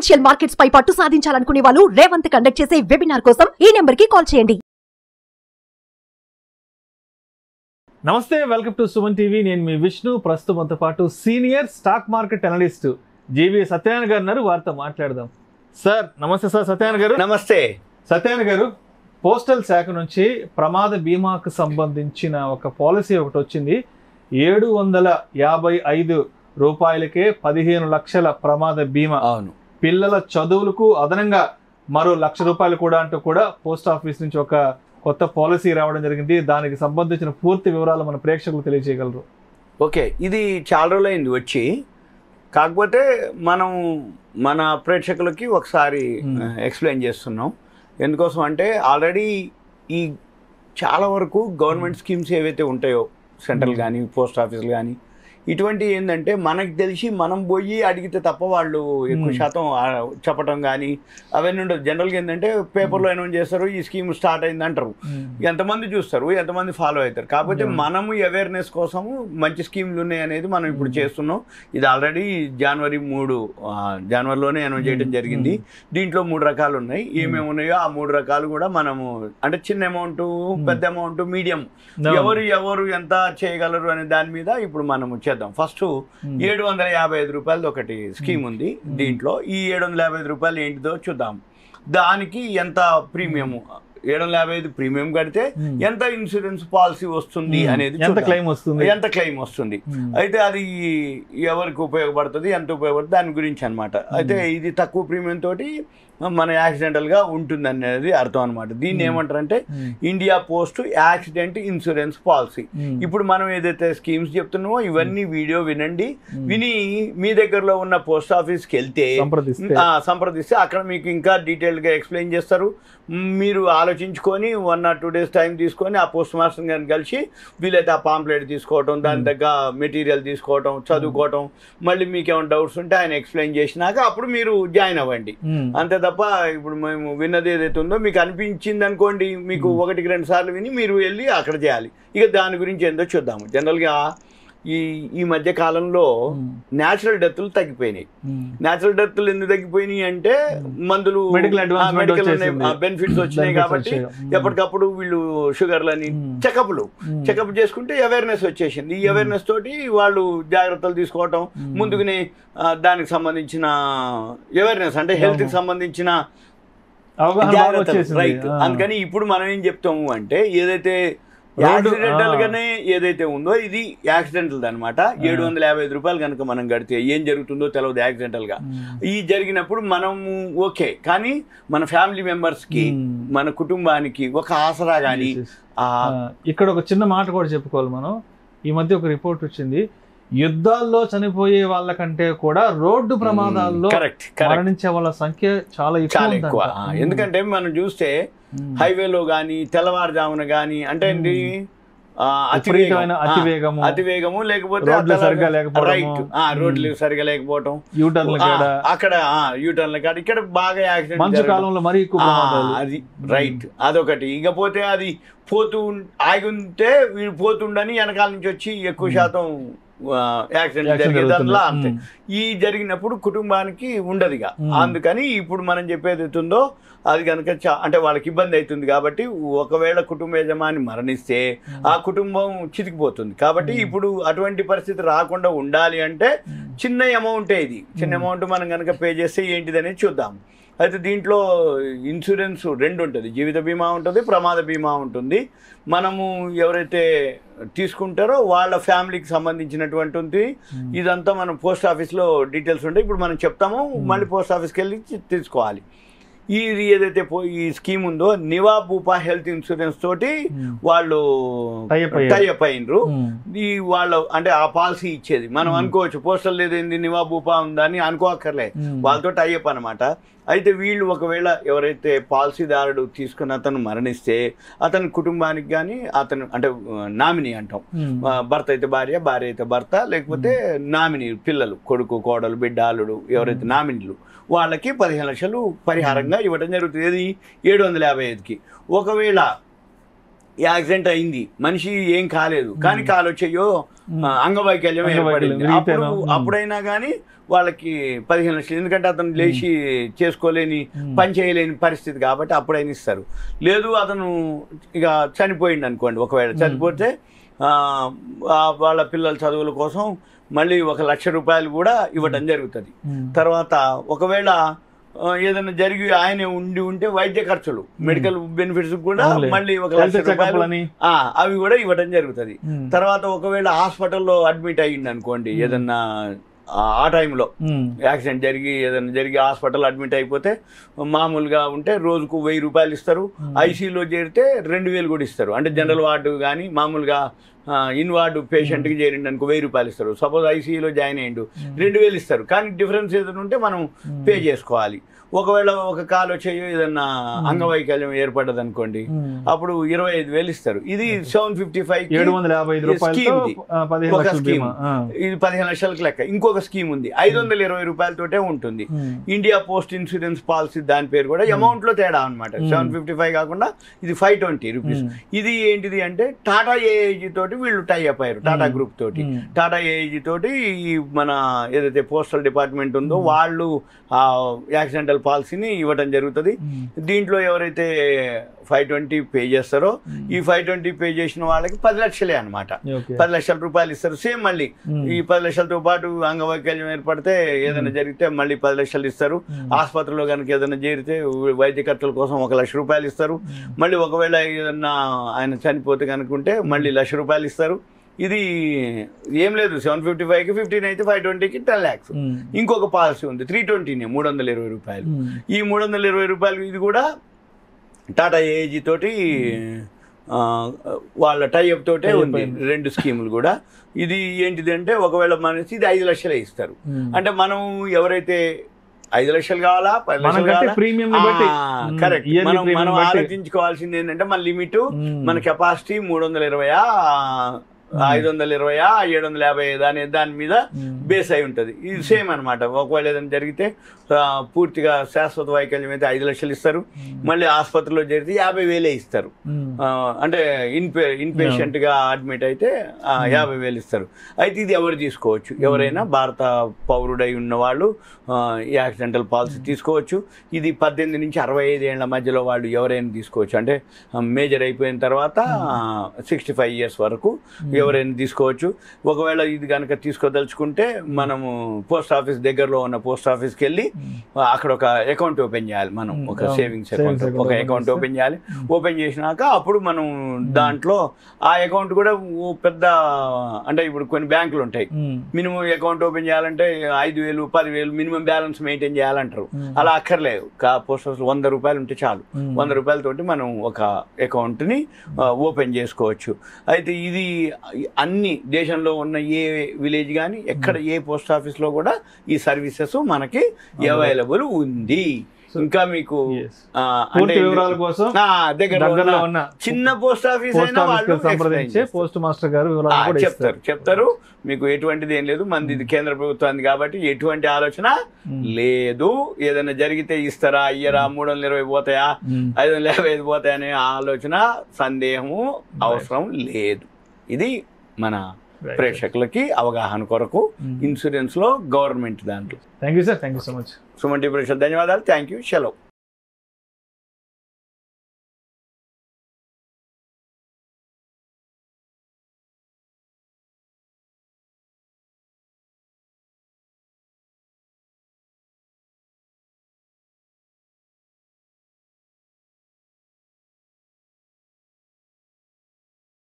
Financial markets పై పట్టు సాధించాలనుకునే వాళ్ళు Revanth conduct చేసే వెబినార్ కోసం ఈ నెంబర్ కి కాల్ చేయండి నమస్తే వెల్కమ్ టు సుమన్ టీవీ నేను మీ విష్ణు ప్రస్తుతం మనతో పాటు senior stock market analyst GV Satyanarayana garu ఉన్నారు వారితో మాట్లాడదాం సార్ నమస్తే సార్ సత్యనారాయణ గారు నమస్తే సత్యనారాయణ గారు పోస్టల్ శాఖ నుంచి ప్రమాద బీమాకు సంబంధించిన ఒక పాలసీ ఒకటి వచ్చింది ఏడు వందల యాభై ఐదు రూపాయలకే పదిహేను లక్షల ప్రమాద బీమా అవును పిల్లల చదువులకు అదనంగా మరో లక్ష రూపాయలు కూడా అంటూ కూడా పోస్ట్ ఆఫీస్ నుంచి ఒక కొత్త పాలసీ రావడం జరిగింది దానికి సంబంధించిన పూర్తి వివరాలు మన ప్రేక్షకులు తెలియజేయగలరు ఓకే ఇది చాలా రోజులైంది వచ్చి కాకపోతే మనం మన ప్రేక్షకులకి ఒకసారి Hmm. ఎక్స్ప్లెయిన్ చేస్తున్నాం ఎందుకోసం అంటే ఆల్రెడీ ఈ చాలా వరకు గవర్నమెంట్ స్కీమ్స్ ఏవైతే ఉంటాయో సెంట్రల్ Hmm. కానీ పోస్ట్ ఆఫీసులు కానీ ఇటువంటి ఏంటంటే మనకు తెలిసి మనం పోయి అడిగితే తప్ప వాళ్ళు ఎక్కువ Hmm. శాతం ఆ, చెప్పటం కానీ అవన్నీ ఉండదు జనరల్గా ఏంటంటే పేపర్లో అనౌన్స్ చేస్తారు ఈ స్కీమ్ స్టార్ట్ అయింది అంటారు ఎంతమంది చూస్తారు ఎంతమంది ఫాలో అవుతారు కాకపోతే Yeah. మనము అవేర్నెస్ కోసము మంచి స్కీమ్లు ఉన్నాయి అనేది మనం ఇప్పుడు Mm. చేస్తున్నాం ఇది ఆల్రెడీ జనవరి మూడు ఆ, జనవరిలోనే అనౌన్స్ చేయడం Mm. జరిగింది దీంట్లో మూడు రకాలు ఉన్నాయి ఏమేమి ఉన్నాయో ఆ మూడు రకాలు కూడా మనము అంటే చిన్న అమౌంట్ పెద్ద అమౌంట్ మీడియం ఎవరు ఎవరు ఎంత చేయగలరు అనే దాని మీద ఇప్పుడు మనము చేద్దాం ఫస్ట్ ఏడు వందల యాభై ఐదు రూపాయలది ఒకటి స్కీమ్ ఉంది దీంట్లో ఈ ఏడు వందల యాభై ఐదు రూపాయలు ఏంటిదో చూద్దాం దానికి ఎంత ప్రీమియం ఏడు వందల యాభై ఐదు ప్రీమియం కడితే Hmm. ఎంత ఇన్సూరెన్స్ పాలసీ వస్తుంది అనేది ఎంత చూద్దాం. క్లెయిమ్ వస్తుంది ఎంత క్లెయిమ్ వస్తుంది Hmm. అయితే అది ఎవరికి ఉపయోగపడుతుంది ఎంత ఉపయోగపడుతుంది దాని గురించి అనమాట అయితే ఇది తక్కువ ప్రీమియం తోటి మన యాక్సిడెంటల్ గా ఉంటుంది అనేది అర్థం అనమాట దీన్ని Hmm. ఏమంటారంటే Hmm. India post accident insurance policy Hmm. ఇప్పుడు మనం ఏదైతే స్కీమ్స్ చెప్తున్నామో ఇవన్నీ వీడియో వినండి Hmm. విని మీ దగ్గరలో ఉన్న పోస్ట్ ఆఫీస్కి వెళ్తే సంప్రదిస్తే ఆ, సంప్రదిస్తే అక్కడ మీకు ఇంకా డీటెయిల్గా ఎక్స్ప్లెయిన్ చేస్తారు మ్, మీరు ఆలోచించుకొని one or two days time తీసుకొని ఆ పోస్ట్ మాస్టర్ గారిని కలిసి వీలైతే ఆ పాంప్లెట్ తీసుకోవటం దాని దగ్గర మెటీరియల్ తీసుకోవటం చదువుకోవటం మళ్ళీ మీకు ఏమైనా డౌట్స్ ఉంటే ఆయన ఎక్స్ప్లెయిన్ చేసినాక అప్పుడు మీరు జాయిన్ అవ్వండి Hmm. అంతే తప్ప ఇప్పుడు మేము విన్నది ఏదైతే ఉందో మీకు అనిపించింది అనుకోండి మీకు ఒకటికి రెండు సార్లు విని మీరు వెళ్ళి అక్కడ చేయాలి ఇక దాని గురించి ఏందో చూద్దాము జనరల్గా ఈ ఈ మధ్య కాలంలో Hmm. న్యాచురల్ డెత్లు తగ్గిపోయినాయి Hmm. న్యాచురల్ డెత్లు ఎందుకు తగ్గిపోయినాయి అంటే మందులు Medical advancement వచ్చేసింది. బెనిఫిట్స్ వచ్చినాయి Benefits కాబట్టి వచ్చాయి. Hmm. ఎప్పటికప్పుడు వీళ్ళు షుగర్లని Hmm. చెకప్లు Hmm. చెకప్ చేసుకుంటే అవేర్నెస్ వచ్చేసింది ఈ అవేర్నెస్ తోటి వాళ్ళు జాగ్రత్తలు తీసుకోవటం Hmm. ముందుగానే ఆ, దానికి సంబంధించిన అవేర్నెస్ అంటే హెల్త్ కి అవును. సంబంధించిన అవగాహన బాగా జాగ్రత్తలు వచ్చేసింది రైట్ ఆ. అందుకని ఇప్పుడు మనం ఏం చెప్తాము అంటే ఏదైతే రోడ్డు- యాక్సిడెంటల్ ఆ. గానే ఏదైతే ఉందో ఇది యాక్సిడెంటల్ అనమాట ఏడు వందల యాభై ఐదు రూపాయలు కనుక మనం కడితే ఏం జరుగుతుందో తెలియదు యాక్సిడెంటల్ గా Hmm. ఈ జరిగినప్పుడు మనం ఓకే కానీ మన ఫ్యామిలీ మెంబర్స్ కి Hmm. మన కుటుంబానికి ఒక ఆసరా కానీ Yes, yes. ఆ, ఇక్కడ ఒక చిన్న మాట కూడా చెప్పుకోవాలి మనం ఈ మధ్య ఒక రిపోర్ట్ వచ్చింది యుద్ధాల్లో చనిపోయే వాళ్ళకంటే కూడా రోడ్డు ప్రమాదాల్లో కరెక్ట్ కరెక్ట్ మరణించే వాళ్ళ సంఖ్య చాలా ఎక్కువ చాలా ఉందంట. ఎక్కువ ఆ, Hmm. ఎందుకంటే మనం చూస్తే Hmm. హైవేలో కానీ తెల్లవారుజామున కానీ అంటే ఏంటి ఆ, అతివేగం విపరీతమైన ఆ, అతివేగము అతివేగము లేకపోతే రోడ్లు అతలాగా- సరిగ్గా లేకపోవడము. రైట్ ఆ, రోడ్లు Hmm. సరిగా లేకపోవటం యూటర్న్ల ఆ, కాడ అక్కడ యూటర్న్ల కాడ ఇక్కడ బాగా యాక్సిడెంట్ మంచు కాలంలో మరీ ఎక్కువ ప్రమాదాలు అది రైట్ అదొకటి ఇకపోతే అది పోతూ ఉం- ఆగి ఉంటే వీడు పోతుండని వెనకాల నుంచి వచ్చి ఎక్కువ శాతం యాక్సిడెంట్ Accident జరిగే దానిలో జరుగుతుంది. అంతే Hmm. ఈ జరిగినప్పుడు కుటుంబానికి ఉండదు ఇక Hmm. అందుకని ఇప్పుడు మనం చెప్పేది అవుతుందో అది కనుక చా- అంటే వాళ్ళకి ఇబ్బంది అవుతుంది కాబట్టి ఒకవేళ కుటుంబ యజమాని మరణిస్తే ఆ కుటుంబం చితికిపోతుంది కాబట్టి Hmm. ఇప్పుడు అటువంటి పరిస్థితి రాకుండా ఉండాలి అంటే Hmm. చిన్న అమౌంటే ఇది చిన్న అమౌంట్ మనం కనుక పే చేస్తే ఏంటిది అనేది చూద్దాం అయితే దీంట్లో ఇన్సూరెన్స్ రెండు ఉంటుంది జీవిత బీమా ఉంటుంది ప్రమాద బీమా ఉంటుంది మనము ఎవరైతే తీసుకుంటారో వాళ్ళ ఫ్యామిలీకి సంబంధించినటువంటి ఉంది Hmm. ఇదంతా మనం పోస్ట్ ఆఫీస్లో డీటెయిల్స్ ఉంటాయి ఇప్పుడు మనం చెప్తాము మళ్ళీ పోస్ట్ ఆఫీస్కి వెళ్ళి తి- తీసుకోవాలి ఇది ఏదైతే పో- ఈ స్కీమ్ ఉందో నివా భూపా హెల్త్ ఇన్సూరెన్స్ తోటి Hmm. వాళ్ళు Tie-up అయ్యారు. టైఅప్ అయినరు Hmm. ఈ వాళ్ళ అంటే ఆ పాలసీ ఇచ్చేది మనం Hmm. అనుకోవచ్చు పోస్టల్ లేదేంది నివా భూపా ఉందని అనుకోక్కర్లే Hmm. వాళ్ళతో టైఅప్ అనమాట అయితే వీళ్ళు ఒకవేళ ఎవరైతే పాలసీదారుడు తీసుకున్న అతను మరణిస్తే అతని కుటుంబానికి కానీ అతను అంటే నామినీ అంటాం Hmm. ఆ, భర్త అయితే భార్య భార్య అయితే భర్త లేకపోతే నామినీ పిల్లలు కొడుకు కోడలు బిడ్డ అల్లుడు ఎవరైతే నామినీలు వాళ్ళకి పదిహేను లక్షలు పరిహారంగా ఇవ్వడం జరుగుతుంది ఏది ఏడు వందల యాభై ఐదుకి ఒకవేళ యాక్సిడెంట్ అయింది మనిషి ఏం కాలేదు కానీ కాలు వచ్చాయో ఆ, అంగవైకల్యం అంగవైకల్యం, ఏర్పడింది విరిగిపోయిన, అప్పుడు ఉమ్. అప్పుడైనా కానీ వాళ్ళకి పదిహేను లక్షలు ఎందుకంటే అతను లేచి చేసుకోలేని ఉమ్. పని చేయలేని పరిస్థితి కాబట్టి అప్పుడైనా ఇస్తారు లేదు అతను ఇక చనిపోయింది అనుకోండి ఒకవేళ చనిపోతే ఆ, ఆ వాళ్ళ పిల్లల చదువుల కోసం మళ్ళీ ఒక లక్ష రూపాయలు కూడా ఇవ్వడం జరుగుతుంది ఉమ్. తర్వాత ఒకవేళ ఆ, ఏదైనా జరిగి ఆయన ఉండి ఉంటే వైద్య ఖర్చులు మెడికల్ బెనిఫిట్స్ కూడా అవునులే. మళ్ళీ ఒక Health లక్ష checkup రూపాయలు లని. ఆ, అవి కూడా ఇవ్వడం జరుగుతుంది ఉమ్. తర్వాత ఒకవేళ హాస్పిటల్లో అడ్మిట్ అయ్యింది అనుకోండి ఏదన్నా ఆ- ఆ టైంలో ఉమ్. యాక్సిడెంట్ జరిగి ఏదైనా జరిగి హాస్పిటల్ అడ్మిట్ అయిపోతే మామూలుగా ఉంటే రోజుకు వెయ్యి రూపాయలు ఇస్తారు ఐసీయూలో చేరితే రెండు వేలు కూడా ఇస్తారు అంటే జనరల్ వార్డు కానీ మామూలుగా ఆ, ఇన్ వార్డు పేషెంట్కి చేరిండు అనుకో వెయ్యి రూపాయలు ఇస్తారు సపోజ్ ఐసీయూలో జాయిన్ అయ్యిండు రెండు వేలు ఇస్తారు కానీ డిఫరెన్స్ ఏదైనా ఉంటే మనం పే చేసుకోవాలి ఒకవేళ ఒక కాలు చేయో ఏదన్నా అంగవైకల్యం ఏర్పడ్డది అనుకోండి ఉమ్. అప్పుడు ఇరవై ఐదు వేలు ఇస్తారు ఇది సెవెన్ ఫిఫ్టీ ఫైవ్ ఏడు వందల యాభై ఐదు రూపాయలతో స్కీమ్ ఇది. ఆ, పదిహేను ఒక లక్షల స్కీమ్ బీమా ఆ. ఇది పదిహేను లక్షలకు లెక్క ఇంకొక స్కీమ్ ఉంది ఐదు వందల ఇరవై రూపాయలతోటే ఉంటుంది ఉమ్. ఇండియా పోస్ట్ ఇన్సూరెన్స్ పాలసీ దాని పేరు కూడా అమౌంట్ లో తేడా అనమాట సెవెన్ ఫిఫ్టీ ఫైవ్ కాకుండా ఇది ఫైవ్ ట్వంటీ రూపీస్ Hmm. ఇది ఏంటిది అంటే టాటా ఏఐజీ తోటి వీళ్ళు టై అప్ అయ్యారు టాటా గ్రూప్ తోటి Hmm. టాటా ఏఐజీ తోటి ఈ మన ఏదైతే పోస్టల్ డిపార్ట్మెంట్ ఉందో వాళ్ళు ఆ యాక్సిడెంటల్ పాలసీని ఇవ్వడం జరుగుతుంది ఉమ్. దీంట్లో ఎవరైతే ఫైవ్ ట్వంటీ పే చేస్తారో ఈ ఫైవ్ ట్వంటీ పే చేసిన వాళ్ళకి పది లక్షలే అనమాట ఓకే పది లక్షల రూపాయలు ఇస్తారు సేమ్ మళ్ళీ Hmm. ఈ పది లక్షలతో పాటు అంగవైకల్యం ఏర్పడితే ఏదైనా జరిగితే మళ్ళీ పది లక్షలు ఇస్తారు ఆసుపత్రిలో కనుక ఏదైనా చేరితే వైద్య ఖర్చుల కోసం ఒక లక్ష రూపాయలు ఇస్తారు మళ్ళీ ఒకవేళ ఏదన్నా ఆయన చనిపోతే కనుకుంటే మళ్ళీ లక్ష రూపాయలు ఇస్తారు ఇది ఏం లేదు సెవెన్ ఫిఫ్టీ ఫైవ్కి ఫిఫ్టీన్ అయితే ఫైవ్ ట్వంటీకి టెన్ ల్యాక్స్ ఉమ్. ఇంకొక పాలసీ ఉంది త్రీ ట్వంటీనే మూడు వందల ఇరవై రూపాయలు ఉమ్. ఈ మూడు వందల ఇరవై రూపాయలు ఇది కూడా టాటా ఏజీ తోటి ఆ, వాళ్ళ టైఅప్ తోటే Tie-up ఉంది అయింది. రెండు స్కీములు కూడా ఇది ఏంటిది అంటే ఒకవేళ మనసి ఇది ఐదు లక్షలే ఇస్తారు ఉమ్. అంటే మనం ఎవరైతే ఐదు లక్షలు కావాలా పది మనం లక్షలు కట్టే కావాలా ప్రీమియం ని బట్టి ఉమ్, కరెక్ట్ yearly మనం premium మనం బట్టి. ఆలోచించుకోవాల్సింది ఏంటంటే మన లిమిట్ ఉమ్. మన కెపాసిటీ మూడు వందల ఇరవయా ఐదు వందల ఇరవయా ఏడు వందల యాభై ఐదు అనే దాని మీద ఉమ్. బేస్ అయి ఉంటుంది ఇది సేమ్ అనమాట ఒకవేళ ఏదైనా జరిగితే ఆ, పూర్తిగా శాశ్వత వైకల్యం అయితే ఐదు లక్షలు ఇస్తారు మళ్ళీ ఆసుపత్రిలో జరిగితే యాభై వేలే ఇస్తారు ఉమ్. ఆ, అంటే ఇన్ ఇన్ పేషెంట్ గా అడ్మిట్ అయితే ఆ, యాభై వేలు ఇస్తారు అయితే ఇది ఎవరు తీసుకోవచ్చు ఎవరైనా భారత పౌరుడై ఉన్న వాళ్ళు ఆ, ఈ యాక్సిడెంటల్ పాలసీ తీసుకోవచ్చు ఇది పద్దెనిమిది నుంచి అరవై ఐదు ఏళ్ల మధ్యలో వాళ్ళు ఎవరైనా తీసుకోవచ్చు అంటే మేజర్ అయిపోయిన తర్వాత సిక్స్టీ ఫైవ్ ఇయర్స్ వరకు ఎవరైనా తీసుకోవచ్చు ఒకవేళ ఇది కనుక తీసుకోదలుచుకుంటే మనము పోస్ట్ ఆఫీస్ దగ్గరలో ఉన్న పోస్ట్ ఆఫీస్కి వెళ్ళి అక్కడ ఒక అకౌంట్ ఓపెన్ చేయాలి మనం ఒక అవును. సేవింగ్స్ Savings అకౌంట్ account ఒక open అకౌంట్ చేస్తే. ఓపెన్ చేయాలి ఓపెన్ చేసినాక అప్పుడు మనం దాంట్లో ఆ అకౌంట్ కూడా ఓ పెద్ద అంటే ఇప్పుడు కొన్ని బ్యాంకులు ఉంటాయి ఉమ్. మినిమం అకౌంట్ ఓపెన్ చేయాలంటే ఐదు వేలు పదివేలు మినిమం బ్యాలెన్స్ మెయింటైన్ చేయాలంటారు Hmm. అలా అక్కర్లేదు కా పోస్ట్ ఆఫీస్ వంద రూపాయలు ఉంటే చాలు Hmm. వంద రూపాయలతోటి మనం ఒక అకౌంట్ని ఓపెన్ చేసుకోవచ్చు అయితే ఇది అన్ని దేశంలో ఉన్న ఏ విలేజ్ కానీ ఎక్కడ ఏ పోస్ట్ ఆఫీస్లో కూడా ఈ సర్వీసెస్ మనకి అవైలబుల్ ఉంది ఇంకా మీకు Yes. ఆ, పూర్తి అంటే వివరాల కోసం ఆ, దగ్గరలో దగ్గరలో ఉన్న ఉన్న చిన్న పోస్ట్ ఆఫీస్ పోస్ట్ అయినా ఆఫీస్ వాళ్ళు కి సంప్రదించి explain చేస్తారు. పోస్ట్ మాస్టర్ గారు వివరాలు ఆ, కూడా చెప్తారు ఇస్తారు చెప్తారు మీకు ఎటువంటిది ఏం లేదు మంది ఇది కేంద్ర ప్రభుత్వానికి కాబట్టి ఎటువంటి ఆలోచన Hmm. లేదు ఏదైనా జరిగితే ఇస్తారా ఇయ్యరా మూడు వందల ఇరవై పోతాయా ఉమ్. ఐదు వందల యాభై ఐదు పోతాయా అనే ఆలోచన సందేహము అవసరం లేదు ఇది మన Right. ప్రేక్షకులకి అవగాహన కొరకు Hmm. ఇన్సూరెన్స్ లో గవర్నమెంట్ దాంట్లో thank you sir thank you so much Suman టీ ప్రేక్షకులు ధన్యవాదాలు థ్యాంక్ యూ సెలవు